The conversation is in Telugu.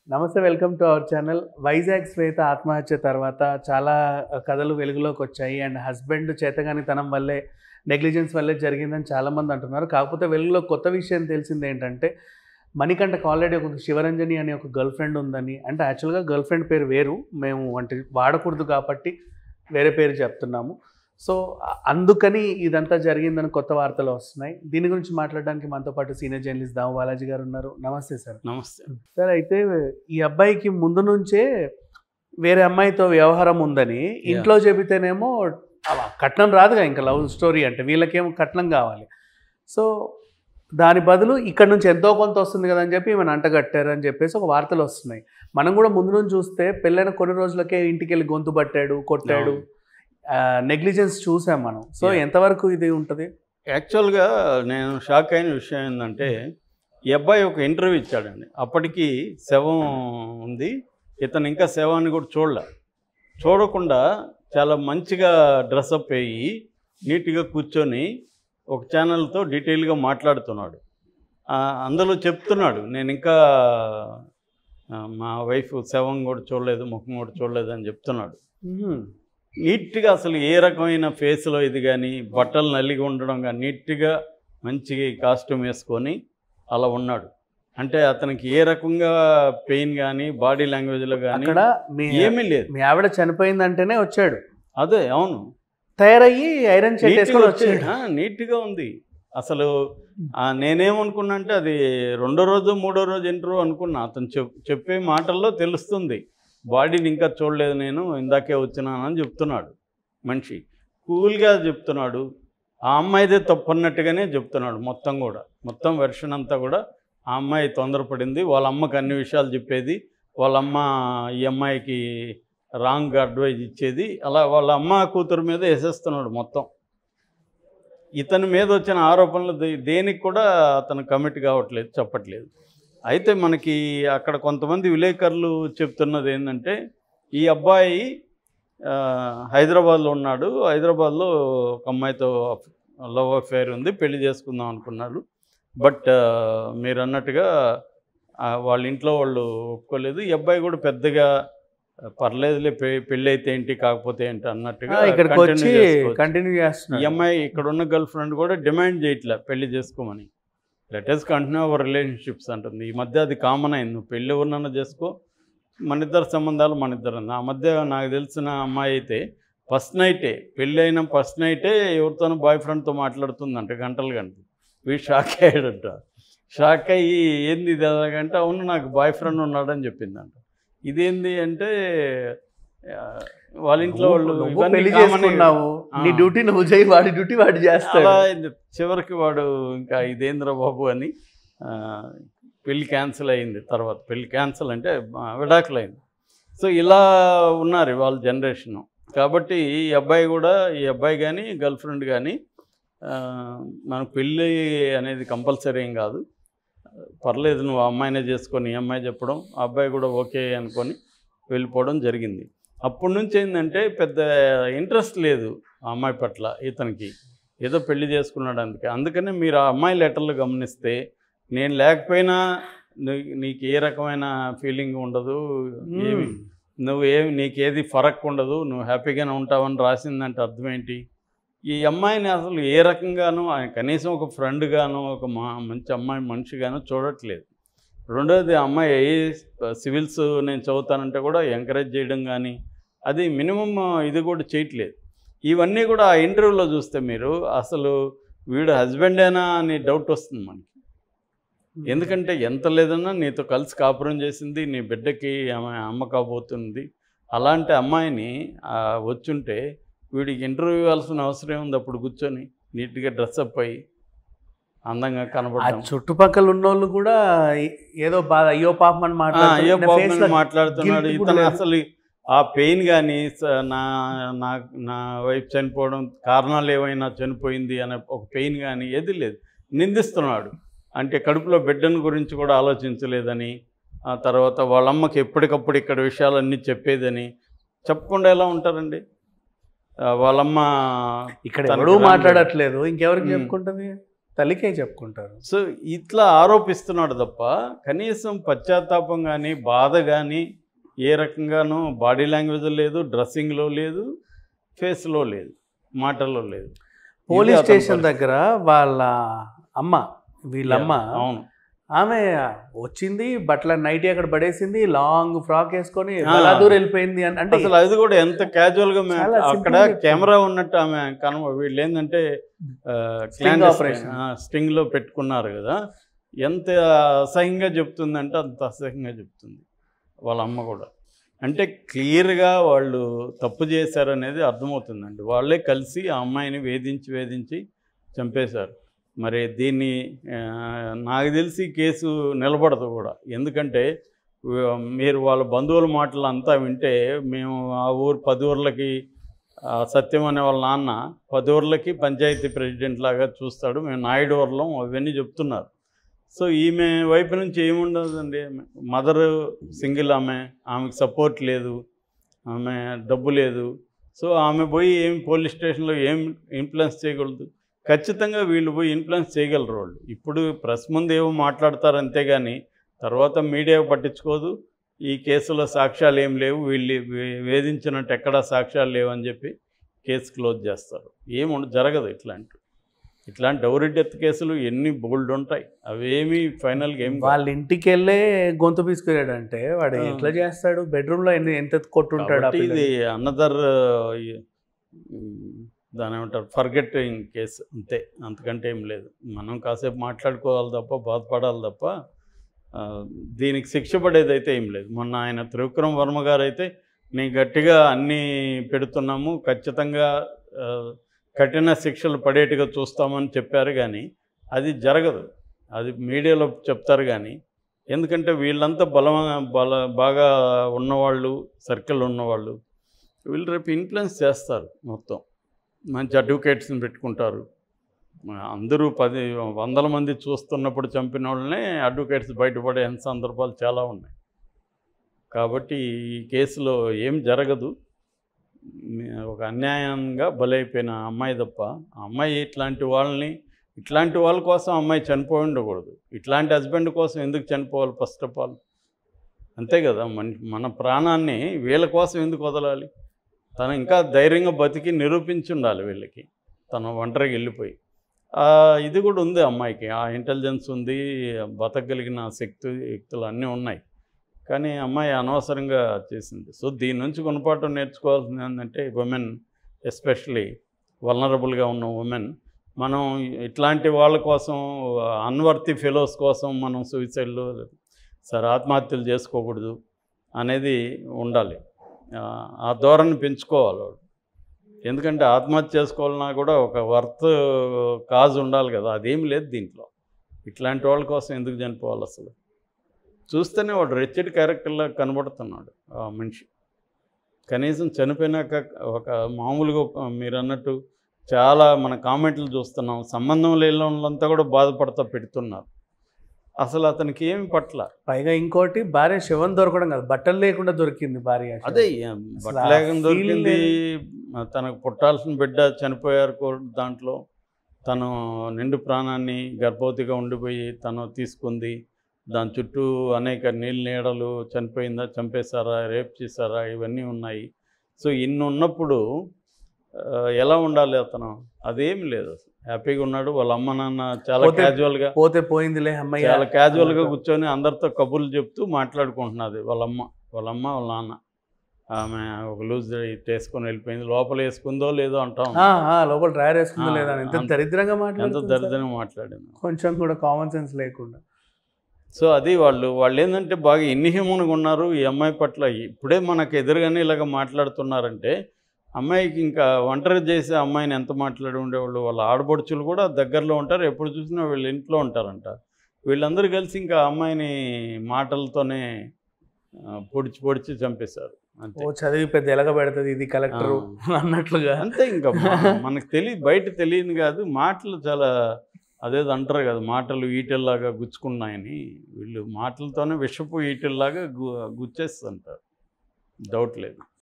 నమస్తే welcome to our channel Vizag Shweta ఆత్మహత్య తర్వాత చాలా కథలు వెలుగులోకి వచ్చాయి అండ్ హస్బెండ్ చేతగానితనం వల్లే నెగ్లిజెన్స్ వల్లే జరిగిందని చాలామంది అంటున్నారు కాకపోతే వెలుగులో కొత్త విషయం తెలిసింది ఏంటంటే మణికంఠకు ఆల్రెడీ ఒక శివరంజని అనే ఒక గర్ల్ ఫ్రెండ్ ఉందని అంటే యాక్చువల్గా గర్ల్ ఫ్రెండ్ పేరు వేరు మేము అంటే వాడకూడదు కాబట్టి వేరే పేరు చెప్తున్నాము సో అ- అందుకని ఇదంతా జరిగిందని కొత్త వార్తలు వస్తున్నాయి దీని గురించి మాట్లాడడానికి మనతో పాటు సీనియర్ జర్నలిస్ట్ దాము బాలాజీ గారు ఉన్నారు నమస్తే సార్ నమస్తే సార్ అయితే ఈ అబ్బాయికి ముందు నుంచే వేరే అమ్మాయితో వ్యవహారం ఉందని ఇంట్లో చెబితేనేమో అవ- కట్నం రాదుగా ఇంకా లవ్ స్టోరీ అంటే వీళ్ళకేమో కట్నం కావాలి సో దాని బదులు ఇక్కడ నుంచి ఎంతో కొంత వస్తుంది కదా అని చెప్పి ఈమెను అంటగట్టారు అని చెప్పేసి ఒక వార్తలు వస్తున్నాయి మనం కూడా ముందు నుంచి చూస్తే పెళ్ళైన కొన్ని రోజులకే ఇంటికి వెళ్ళి గొంతు పట్టాడు కొట్టాడు నెగ్లిజెన్స్ చూసాం మనం సో Yeah. ఎంతవరకు ఇది ఉంటుంది యాక్చువల్గా నేను షాక్ అయిన విషయం ఏంటంటే ఈ అబ్బాయి ఒక ఇంటర్వ్యూ ఇచ్చాడండి అప్పటికి శవం ఉంది ఇతను ఇంకా శవాన్ని కూడా చూడలే చూడకుండా చాలా మంచిగా డ్రెస్అప్ అయ్యి నీట్గా కూర్చొని ఒక ఛానల్తో డీటెయిల్గా మాట్లాడుతున్నాడు ఆ, అందులో చెప్తున్నాడు నేను ఇంకా ఆ, మా వైఫ్ శవం కూడా చూడలేదు ముఖం కూడా చూడలేదు అని చెప్తున్నాడు నీట్గా అసలు ఏ రకమైన ఫేస్లో ఇది కానీ బట్టలు నల్లిగా ఉండడం కానీ నీట్గా మంచి కాస్ట్యూమ్ వేసుకొని అలా ఉన్నాడు అంటే అతనికి ఏ రకంగా పెయిన్ కానీ బాడీ లాంగ్వేజ్లో కానీ అక్కడ మీ ఏమీ లేదు మీ ఆవిడ చనిపోయిందంటేనే వచ్చాడు అదే అవును తయారయ్యి ఐరన్ షర్ట్ నీట్గా వేసుకొని వచ్చే- వచ్చాడు ఆ, నీట్గా ఉంది అసలు ఆ, నేనేమనుకున్నా అంటే అది రెండో రోజు మూడో రోజు ఇంటర్వ్యూ అనుకున్నా అతను చెప్ చెప్పే మాటల్లో తెలుస్తుంది బాడీని ఇంకా చూడలేదు నేను ఇందాకే వచ్చినానని చెప్తున్నాడు మనిషి కూల్గా చెప్తున్నాడు ఆ అమ్మాయిదే తప్పు అన్నట్టుగానే చెప్తున్నాడు మొత్తం కూడా మొత్తం వెర్షన్ అంతా కూడా ఆ అమ్మాయి తొందరపడింది వాళ్ళ అమ్మకి అన్ని విషయాలు చెప్పేది వాళ్ళ అమ్మ ఈ అమ్మాయికి రాంగ్ అడ్వైజ్ ఇచ్చేది అలా వాళ్ళ అమ్మ కూతురు మీద వేసేస్తున్నాడు మొత్తం ఇతని మీద వచ్చిన ఆరోపణలు దే- దేనికి కూడా అతను కమిట్ కావట్లేదు చెప్పట్లేదు అయితే మనకి అక్కడ కొంతమంది విలేకరులు చెప్తున్నది ఏంటంటే ఈ అబ్బాయి ఆ, హైదరాబాద్లో ఉన్నాడు హైదరాబాద్లో ఒక అమ్మాయితో లవ్ అఫేర్ ఉంది పెళ్లి చేసుకుందాం అనుకున్నాడు బట్ మీరు అన్నట్టుగా ఆ, వాళ్ళ ఇంట్లో వాళ్ళు ఒప్పుకోలేదు ఈ అబ్బాయి కూడా పెద్దగా పర్లేదులే పె- పెళ్ళి అయితే ఏంటి కాకపోతే ఏంటి అన్నట్టుగా ఇక్కడికి continue వచ్చి చేసుకోవచ్చు. కంటిన్యూ ఈ చేస్తున్నాడు అమ్మాయి ఇక్కడ ఉన్న గర్ల్ ఫ్రెండ్ కూడా డిమాండ్ చేయట్లే పెళ్లి చేసుకోమని లెటెస్ కంటిన్యూ అవర్ రిలేషన్షిప్స్ అంటుంది ఈ మధ్య అది కామన్ అయింది నువ్వు పెళ్ళి ఎవరినన్నా చేసుకో మన ఇద్దరు సంబంధాలు మన ఇద్దరు ఆ మధ్య నాకు తెలిసిన అమ్మాయి అయితే ఫస్ట్ నైటే పెళ్ళి అయిన ఫస్ట్ నైటే ఎవరితోనో బాయ్ ఫ్రెండ్తో మాట్లాడుతుందంట గంటలు గంటలు వీడు షాక్ అయ్యాడట షాక్ అయ్యి ఏంది ఇది అలాగంటే అవును నాకు బాయ్ ఫ్రెండ్ ఉన్నాడని చెప్పిందంట ఇదేంది అంటే ఆ, వాళ్ళ ఇంట్లో వాళ్ళు నువ్వు ఇవన్నీ పెళ్లి common ఏ. చేసుకున్నావు ఆ. నీ డ్యూటీ నువ్వు చేయి వాడి డ్యూటీ వాడు చేస్తాడు అలా అయింది. చివరికి వాడు ఇంకా ఇదేంద్ర బాబు అని ఆ, పెళ్లి క్యాన్సిల్ అయింది తర్వాత పెళ్లి క్యాన్సిల్ అంటే ఆ, విడాకులు అయింది సో ఇలా ఉన్నారు వాళ్ళ జనరేషన్ కాబట్టి ఈ అబ్బాయి కూడా ఈ అబ్బాయి కానీ గర్ల్ ఫ్రెండ్ కానీ మనకు పెళ్ళి అనేది కంపల్సరీ ఏం కాదు పర్లేదు నువ్వు ఆ అమ్మాయినే చేసుకొని ఈ అమ్మాయి చెప్పడం ఆ అబ్బాయి కూడా ఓకే అనుకొని వెళ్ళిపోవడం జరిగింది అప్పటి నుంచి ఏంటంటే పెద్ద ఇంట్రెస్ట్ లేదు ఆ అమ్మాయి పట్ల ఇతనికి ఏదో పెళ్లి చేసుకున్నాడు అందుకే అందుకనే మీరు ఆ అమ్మాయి లెటర్లు గమనిస్తే నేను లేకపోయినా నీ- నీకు ఏ రకమైన ఫీలింగ్ ఉండదు ఏమి నువ్వు ఏమి నీకు ఏది ఫరక్ ఉండదు నువ్వు హ్యాపీగానే ఉంటావని రాసిందంటే అర్థం ఏంటి ఈ అమ్మాయిని అసలు ఏ రకంగానూ ఆయన కనీసం ఒక ఫ్రెండ్గాను ఒక మా మంచి అమ్మాయి మనిషిగాను చూడట్లేదు రెండోది ఆ అమ్మాయి ఏ సివిల్స్ నేను చదువుతానంటే కూడా ఎంకరేజ్ చేయడం కానీ అది మినిమం ఇది కూడా చేయట్లేదు ఇవన్నీ కూడా ఆ ఇంటర్వ్యూలో చూస్తే మీరు అసలు వీడు హస్బెండేనా అని డౌట్ వస్తుంది మనకి ఎందుకంటే ఎంత లేదన్నా నీతో కలిసి కాపురం చేసింది నీ బిడ్డకి ఆమె అమ్మ కాబోతుంది అలాంటి అమ్మాయిని ఆ, వచ్చుంటే వీడికి ఇంటర్వ్యూ ఇవ్వాల్సిన అవసరం ఉంది అప్పుడు కూర్చొని నీట్గా డ్రెస్అప్ అయ్యి అందంగా ఆ కనబడటం చుట్టుపక్కల ఉన్నోళ్ళు కూడా ఏ- ఏదో బాధ అయ్యో పాపం అని ఆ, అయ్యో మాట్లాడుతున్నారు. పాపం Face అని లో మాట్లాడుతున్నాడు guilt కూడా ఇతను లేదు. అసలు ఆ పెయిన్ కానీ నా నా నా వైఫ్ చనిపోవడం కారణాలు ఏమైనా చనిపోయింది అనే ఒక పెయిన్ కానీ ఏది లేదు నిందిస్తున్నాడు అంటే కడుపులో బిడ్డను గురించి కూడా ఆలోచించలేదని ఆ తర్వాత వాళ్ళ అమ్మకి ఎప్పటికప్పుడు ఇక్కడ విషయాలన్నీ చెప్పేదని చెప్పకుండా ఎలా ఉంటారండి ఆ, వాళ్ళమ్మ ఇక్కడ తనకి ఎవడూ రాని- మాట్లాడట్లేదు ఇంకెవరికి ఉమ్. చెప్పుకుంటది తల్లికే చెప్పుకుంటారు సో ఇట్లా ఆరోపిస్తున్నాడు తప్ప కనీసం పశ్చాత్తాపం కానీ బాధ కానీ ఏ రకంగానూ బాడీ లాంగ్వేజ్ లేదు డ్రెస్సింగ్లో లేదు ఫేస్లో లేదు మాటల్లో లేదు ఇది పోలీస్ అతని స్టేషన్ పరిస్థితి. దగ్గర వాళ్ళ అమ్మ వీళ్ళమ్మ అవును ఆమె వచ్చింది బట్టల నైటీ అక్కడ పడేసింది లాంగ్ ఫ్రాక్ వేసుకొని ఆ. బలాదూర్ వెళ్ళిపోయింది అని అంటే అసలు అది కూడా ఎంత క్యాజువల్ గా మే- చాలా simple అక్కడ గా చెప్తుంది. కెమెరా ఉన్నట్టు ఆమె కనవ వీళ్ళు ఏంటంటే Sting operation. స్టింగ్ లో పెట్టుకున్నారు కదా ఎంత అసహ్యంగా చెప్తుందంటే అంత అసహ్యంగా చెప్తుంది వాళ్ళ అమ్మ కూడా అంటే క్లియర్గా వాళ్ళు తప్పు చేశారనేది అర్థమవుతుందండి వాళ్ళే కలిసి ఆ అమ్మాయిని వేధించి వేధించి చంపేశారు మరి దీన్ని ఆ, నాకు తెలిసి కేసు నిలబడదు కూడా ఎందుకంటే వ- మీరు వాళ్ళ బంధువుల మాటలు అంతా వింటే మేము ఆ ఊరు పది ఊర్లకి ఆ, సత్యం అనే వాళ్ళ నాన్న పది ఊర్లకి పంచాయతీ ప్రెసిడెంట్ లాగా చూస్తాడు మేము నాయుడు ఊర్లం అవన్నీ చెప్తున్నారు సో ఈమె వైపు నుంచి ఏముండదండి మదర్ సింగిల్ ఆమె ఆమెకు సపోర్ట్ లేదు ఆమె డబ్బు లేదు సో ఆమె పోయి ఏం పోలీస్ స్టేషన్లో ఏం ఇన్ఫ్లుయెన్స్ చేయగలదు ఖచ్చితంగా వీళ్ళు పోయి ఇన్ఫ్లుయెన్స్ చేయగలరు వాళ్ళు ఇప్పుడు ప్రెస్ ముందు ఏమో మాట్లాడతారు అంతేగాని తర్వాత మీడియా పట్టించుకోదు ఈ కేసులో సాక్ష్యాలు ఏం లేవు వీళ్ళు వే- వేధించినట్టు ఎక్కడా సాక్ష్యాలు లేవు అని చెప్పి కేసు క్లోజ్ చేస్తారు ఏముండదు జరగదు ఇట్లాంటి ఇట్లాంటి డౌరీ డెత్ కేసులు ఎన్ని బోల్డ్ ఉంటాయి అవేమి ఫైనల్గా ఏం కాదు. వాళ్ళ ఇంటికి వెళ్ళే గొంతు పీసుకురాడు అంటే వాడు ఆ. ఎట్లా చేస్తాడు బెడ్రూమ్ లో ఎన్ని ఎంత కొట్టుంటాడు ఆ కాబట్టి ఇది పిల్లని? అనదర్ దాని ఏమంటారు ఫర్గెటింగ్ కేసు అంతే అంతకంటే ఏం లేదు మనం కాసేపు మాట్లాడుకోవాలి తప్ప బాధపడాలి తప్ప ఆ, దీనికి శిక్ష పడేది అయితే ఏం లేదు మొన్న ఆయన త్రివిక్రమ్ వర్మ గారు అయితే నేను గట్టిగా అన్నీ పెడుతున్నాము ఖచ్చితంగా ఆ, కఠిన శిక్షలు పడేట్టుగా చూస్తామని చెప్పారు కానీ అది జరగదు అది మీడియాలో చెప్తారు కానీ ఎందుకంటే వీళ్ళంతా బలమ బల బాగా ఉన్నవాళ్ళు సర్కిల్ ఉన్నవాళ్ళు వీళ్ళు రేపు ఇన్ఫ్లుయెన్స్ చేస్తారు మొత్తం మంచి అడ్వకేట్స్ని పెట్టుకుంటారు మ- అందరూ పది వందల మంది చూస్తున్నప్పుడు చంపిన వాళ్ళనే అడ్వకేట్స్ బయటపడే సందర్భాలు చాలా ఉన్నాయి కాబట్టి ఈ కేసులో ఏం జరగదు మీ- ఒక అన్యాయంగా బలైపోయిన అమ్మాయి తప్ప ఆ అమ్మాయి ఇట్లాంటి వాళ్ళని ఇట్లాంటి వాళ్ళ కోసం అమ్మాయి చనిపోయి ఉండకూడదు ఇట్లాంటి హస్బెండ్ కోసం ఎందుకు చనిపోవాలి ఫస్ట్ ఆఫ్ ఆల్ అంతే కదా మన మన ప్రాణాన్ని వీళ్ళ కోసం ఎందుకు వదలాలి తను ఇంకా ధైర్యంగా బతికి నిరూపించి ఉండాలి వీళ్ళకి తను ఒంటరికి వెళ్ళిపోయి ఆ, ఇది కూడా ఉంది అమ్మాయికి ఆ ఇంటెలిజెన్స్ ఉంది బతకగలిగిన శక్తి యుక్తులు అన్నీ ఉన్నాయి కానీ అమ్మాయి అనవసరంగా చేసింది సో దీని నుంచి గుణపాఠం నేర్చుకోవాల్సింది ఏంటంటే ఉమెన్ ఎస్పెషలీ వలనరబుల్గా ఉన్న ఉమెన్ మనం ఇట్లాంటి వాళ్ళ కోసం అన్వర్తి ఫెలోస్ కోసం మనం సూసైడ్లు సరే ఆత్మహత్యలు చేసుకోకూడదు అనేది ఉండాలి ఆ, ఆ ధోరణి పెంచుకోవాలి వాళ్ళు ఎందుకంటే ఆత్మహత్య చేసుకోవాలన్నా కూడా ఒక వర్త్ కాజ్ ఉండాలి కదా అదేం లేదు దీంట్లో ఇట్లాంటి వాళ్ళ కోసం ఎందుకు చనిపోవాలి అసలు చూస్తేనే వాడు రెచ్చడి క్యారెక్టర్లా కనబడుతున్నాడు ఆ మనిషి కనీసం చనిపోయినాక ఒక మామూలుగా ఒక మీరు అన్నట్టు చాలా మన కామెంట్లు చూస్తున్నాం సంబంధం లేని వాళ్ళంతా కూడా బాధపడతా పెడుతున్నారు అసలు అతనికి ఏమి పట్ల పైగా ఇంకోటి భార్య శవం దొరకడం కాదు బట్టలు లేకుండా దొరికింది భార్య అదే అసలు బట్టలేకం feel దొరికింది తనకు పుట్టాల్సిన బిడ్డ చనిపోయారు కూ- దాంట్లో తను నిండు ప్రాణాన్ని గర్భవతిగా ఉండిపోయి తను తీసుకుంది దాని చుట్టూ అనేక నీళ్ళ నీడలు చనిపోయిందా చంపేశారా రేప్ చేశారా ఇవన్నీ ఉన్నాయి సో ఇన్ని ఉన్నప్పుడు ఆ, ఎలా ఉండాలి అతను అదేం లేదు అసలు హ్యాపీగా ఉన్నాడు వాళ్ళ అమ్మ నాన్న చాలా పోతే- క్యాజువల్గా పోతే పోయిందిలే అమ్మయ్య చాలా క్యాజువల్గా కూర్చొని అందరితో కబుర్లు చెప్తూ మాట్లాడుకుంటున్నది వాళ్ళమ్మ వాళ్ళమ్మ వాళ్ళ నాన్న ఆమె ఒక లూజ్ వేసుకొని వెళ్ళిపోయింది లోపల వేసుకుందో లేదో అంటాం ఆ, ఆ, లోపల డ్రైవర్ వేసుకుందో ఆ, లేదా అని. ఎంత అంత- దరిద్రంగా ఎంత మాట్లాడుతుంది సార్. దరిద్రంగా మాట్లాడింది కొంచెం కూడా కామన్ సెన్స్ లేకుండా సో అది వాళ్ళు వాళ్ళు ఏంటంటే బాగా ఇన్హ్యూమన్గా ఉన్నారు ఈ అమ్మాయి పట్ల ఇప్పుడే మనకు ఎదురుగానే ఇలాగ మాట్లాడుతున్నారంటే అమ్మాయికి ఇంకా ఒంటరి చేసే అమ్మాయిని ఎంత మాట్లాడి ఉండేవాళ్ళు వాళ్ళ ఆడబడుచులు కూడా దగ్గరలో ఉంటారు ఎప్పుడు చూసినా వీళ్ళు ఇంట్లో ఉంటారంట వీళ్ళందరూ కలిసి ఇంకా ఆ అమ్మాయిని మాటలతోనే ఆ, పొడిచి పొడిచి చంపేశారు అంతే ఓ చదివి పెద్ద ఎలగ పెడుతుంది ఇది కలెక్టర్ అన్నట్లుగా అంతే ఇంకా మన- మనకు తెలియదు బయట తెలియదు కాదు మాటలు చాలా అదేదో అంటారు కదా మాటలు ఈటెల్లాగా గుచ్చుకున్నాయని వీళ్ళు మాటలతోనే విషపు ఈటెల్లాగా గు గుచ్చేస్తుంటారు డౌట్ లేదు